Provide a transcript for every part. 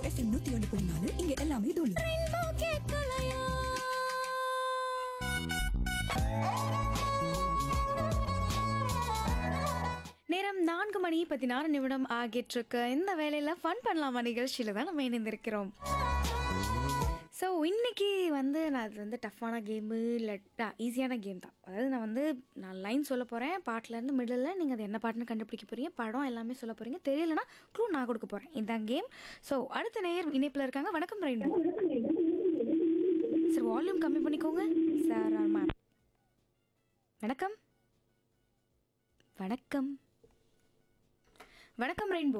FM நூத்தி ஒன்று புள்ளி நாலு இங்க எல்லாமே தோல்வி நேரம் நான்கு மணி பதினாறு நிமிடம் ஆகிட்டு இருக்கு இந்த வேலையில ஃபன் பண்ணலாமா நிகழ்ச்சியில தான் நம்ம இணைந்திருக்கிறோம் ஸோ இன்னைக்கு வந்து நான் அது வந்து டஃப்பான கேமு இல்லை ஈஸியான கேம் தான் அதாவது நான் வந்து நான் லைன் சொல்ல போகிறேன் பாட்டிலேருந்து மிடில் நீங்கள் அது என்ன பாட்டுன்னு கண்டுபிடிக்க போகிறீங்க படம் எல்லாமே சொல்ல போகிறீங்க தெரியலனா க்ளூ நான் கொடுக்க போகிறேன் இதுதான் கேம் ஸோ அடுத்த நேயர் இணைப்பில் இருக்காங்க வணக்கம் ரெயின்போ சார் வால்யூம் கம்மி பண்ணிக்கோங்க சார் மேம் வணக்கம் வணக்கம் வணக்கம் ரெயின்போ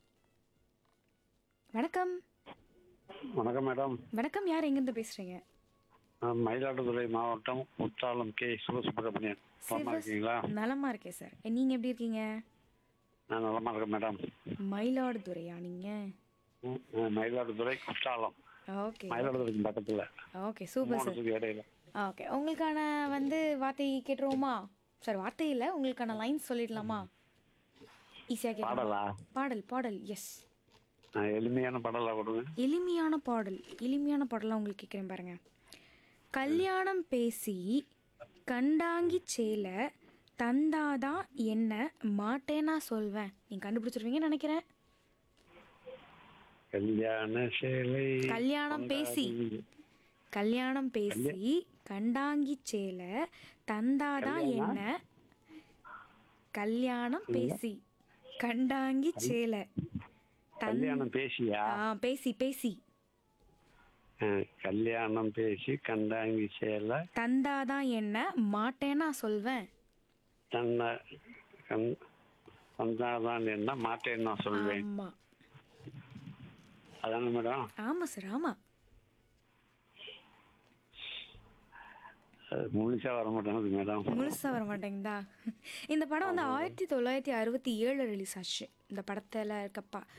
வணக்கம் வணக்கம் மேடம் வணக்கம் யார் எங்கேருந்து பேசுகிறீங்க நான் மயிலாடுதுறை மாவட்டம் குற்றாலம் கே சிவசுப்பிரமணியன் நலமா இருக்கீங்களா நலமா இருக்கேன் சார் நீங்கள் எப்படி இருக்கீங்க நான் நலமா இருக்கேன் மேடம் மயிலாடுதுறையா நீங்கள் ம், நான் மயிலாடுதுறை குற்றாலம் ஓகே மயிலாடுதுறைக்கு பக்கத்துல ஓகே சூப்பர் சார் மூணுத்துக்கு இடையில ஓகே உங்களுக்கான வந்து வார்த்தை கேட்டுருவோமா சார் வார்த்தை இல்லை உங்களுக்கான லைன்ஸ் சொல்லிடலாமா ஈஸியாக கேட்கலாம் பாடலா பாடல் பாடல் எஸ் நான் எளிமையான பாடலா கொடுங்க எளிமையான பாடல் எளிமையான பாடலாம் உங்களுக்கு கேட்குறேன் பாருங்க கல்யாணம் பேசி கண்டாங்கி சேல தந்தாதான் என்ன மாட்டேனா சொல்வேன் நீங்க கண்டுபிடிச்சிருவீங்கன்னு நினைக்கிறேன் கல்யாண சேலை கல்யாணம் பேசி கல்யாணம் பேசி கண்டாங்கி சேல தந்தாதான் என்ன கல்யாணம் பேசி கண்டாங்கி சேல தன் கல்யாணம் பேசியா ஆ பேசி பேசி ஆ, கல்யாணம் பேசி கண்டாங்கி சேலை தந்தாதான் என்ன மாட்டேனா சொல்வேன் தன்னை கண் வந்தாதான் என்ன மாட்டேன்னு நான் சொல்வேன் ஆமா அதானே மேடம் ஆமா சார் ஆமா அது முழுசா வர மாட்டேங்குது மேடம் முழுசா வர மாட்டேங்குதா இந்த படம் வந்து ஆயிரத்தி தொள்ளாயிரத்தி அறுபத்தி ஏழு ரிலீஸ் ஆச்சு இந்த படத்துல இருக்கப்பா